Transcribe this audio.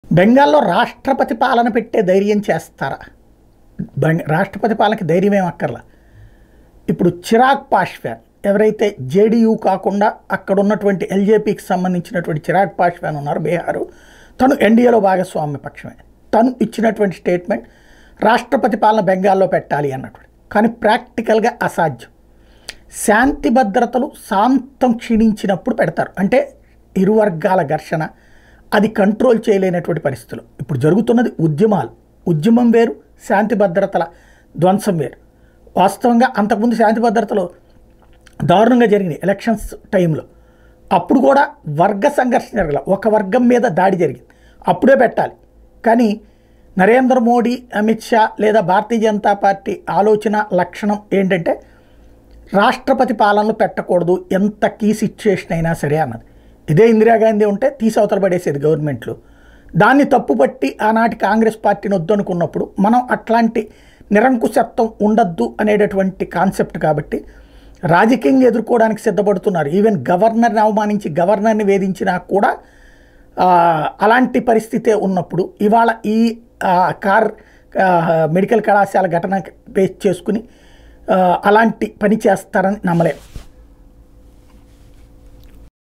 బెంగాల్లో రాష్ట్రపతి పాలన పెట్టే ధైర్యం చేస్తారా బెంగ రాష్ట్రపతి పాలనకి ధైర్యం ఏం అక్కర్లా ఇప్పుడు చిరాగ్ పాశ్వాన్ ఎవరైతే జేడీయూ కాకుండా అక్కడ ఉన్నటువంటి ఎల్జేపీకి సంబంధించినటువంటి చిరాగ్ పాశ్వాన్ ఉన్నారు బీహారు తను ఎన్డీఏలో భాగస్వామ్య పక్షమే తను ఇచ్చినటువంటి స్టేట్మెంట్ రాష్ట్రపతి పాలన బెంగాల్లో పెట్టాలి అన్నటువంటి కానీ ప్రాక్టికల్గా అసాధ్యం శాంతి భద్రతలు శాంతం క్షీణించినప్పుడు పెడతారు అంటే ఇరు వర్గాల ఘర్షణ అది కంట్రోల్ చేయలేనటువంటి పరిస్థితులు ఇప్పుడు జరుగుతున్నది ఉద్యమాలు ఉద్యమం వేరు శాంతి భద్రతల ధ్వంసం వేరు వాస్తవంగా అంతకుముందు శాంతి భద్రతలు దారుణంగా జరిగినాయి ఎలక్షన్స్ టైంలో అప్పుడు కూడా వర్గ సంఘర్షణ జరగల ఒక వర్గం మీద దాడి జరిగింది అప్పుడే పెట్టాలి కానీ నరేంద్ర మోడీ అమిత్ షా లేదా భారతీయ జనతా పార్టీ ఆలోచన లక్షణం ఏంటంటే రాష్ట్రపతి పాలనలు పెట్టకూడదు ఎంత కీ సిచ్యుయేషన్ అయినా సరే అన్నది ఇదే ఇందిరాగాంధీ ఉంటే తీసి అవతల పడేసేది గవర్నమెంట్లు దాన్ని తప్పుపట్టి ఆనాటి కాంగ్రెస్ పార్టీని వద్దనుకున్నప్పుడు మనం అట్లాంటి నిరంకుశత్వం ఉండద్దు అనేటటువంటి కాన్సెప్ట్ కాబట్టి రాజకీయంగా ఎదుర్కోవడానికి సిద్ధపడుతున్నారు ఈవెన్ గవర్నర్ని అవమానించి గవర్నర్ని వేధించినా కూడా ఆ, అలాంటి పరిస్థితే ఉన్నప్పుడు ఇవాళ ఈ ఆ, కార్ ఆ, మెడికల్ కళాశాల ఘటన బేస్ చేసుకుని ఆ, అలాంటి పని చేస్తారని నమ్మలేం